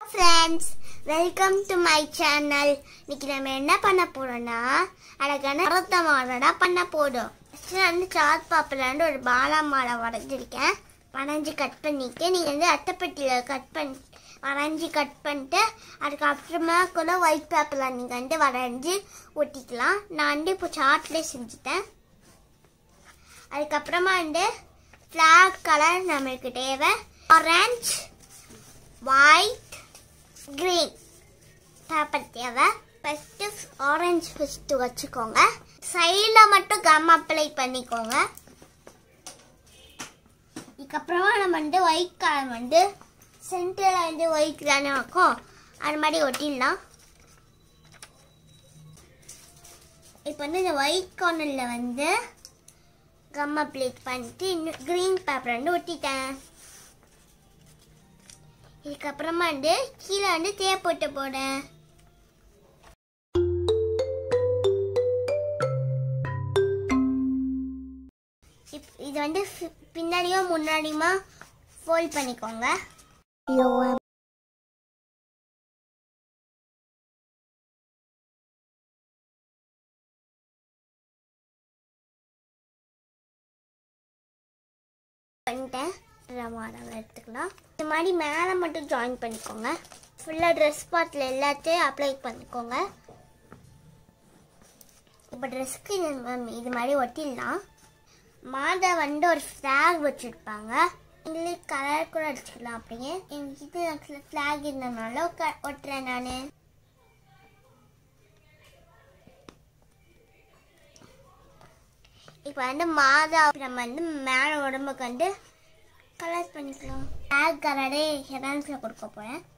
friends welcome to my channel இன்னைக்கு நம்ம என்ன பண்ண போறோம்னா அழகான மரத்த மாடடா பண்ண போதும் ஃபஸ்ட்டு வந்து சார்ட் பேப்பர்லேருந்து ஒரு பாலா மாலை வரைஞ்சிருக்கேன் வரைஞ்சி கட் பண்ணிட்டு நீங்கள் வந்து அட்டைப்பெட்டியில் கட் பண்ணி வரைஞ்சி கட் பண்ணிட்டு அதுக்கப்புறமா கூட ஒயிட் பேப்பரில் நீங்கள் வந்து வரைஞ்சி ஒட்டிக்கலாம் நான் வந்து இப்போ சார்ட்லேயே செஞ்சுட்டேன் அதுக்கப்புறமா வந்து ஃப்ளாக் கலர் நம்மளுக்கு தேவை ஆரஞ்ச் ஒயிட் green பேப்பர் தேவை ஃபஸ்ட்டு ஆரஞ்சு ஃபஸ்ட்டு வச்சுக்கோங்க சைடில் மட்டும் கம் அப்ளை பண்ணிக்கோங்க இதுக்கப்புறமா நம்ம வந்து ஒயிட் கலர் வந்து சென்டரில் வந்து ஒயிட் தானே இருக்கும் அது மாதிரி ஒட்டிடலாம் இப்போ வந்து இந்த ஒயிட் கார்னரில் வந்து கம் அப்ளை பண்ணிட்டு இன்னும் க்ரீன் பேப்பர் வந்து ஒட்டிட்டேன் இதுக்கப்புறமா வந்து கீழே வந்து தேவை போட்டு போடேன் இப் இது வந்து ஃபி- பின்னாடியும் முன்னாடியுமா ஃபோல்ட் பண்ணிக்கோங்க பண்ணிட்டேன் மாடல் எடுத்துக்கலாம் இந்த மாதிரி மேலே மட்டும் ஜாயின் பண்ணிக்கோங்க ஃபுல்லாக ட்ரெஸ் பார்ட்டில் எல்லாத்தையும் அப்ளை பண்ணிக்கோங்க இப்போ ட்ரெஸ்க்கு இது ம- இது மாதிரி ஒட்டிடலாம் மாதை வந்து ஒரு ஃப்ளாக் வச்சுருப்பாங்க எங்களுக்கு கலர் கூட அடிச்சுக்கலாம் அப்படியே எங்கிட்ட ஃப்ளாக் இருந்தனால க- ஒட்டுறேன் நான் இப்போ வந்து மாதா நம்ம வந்து மேலே உடம்புக்கு வந்து கலர் பண்ணிக்கலாம் பிளாக் கலரே ஹெரான்ஸில் கொடுக்க போகிறேன்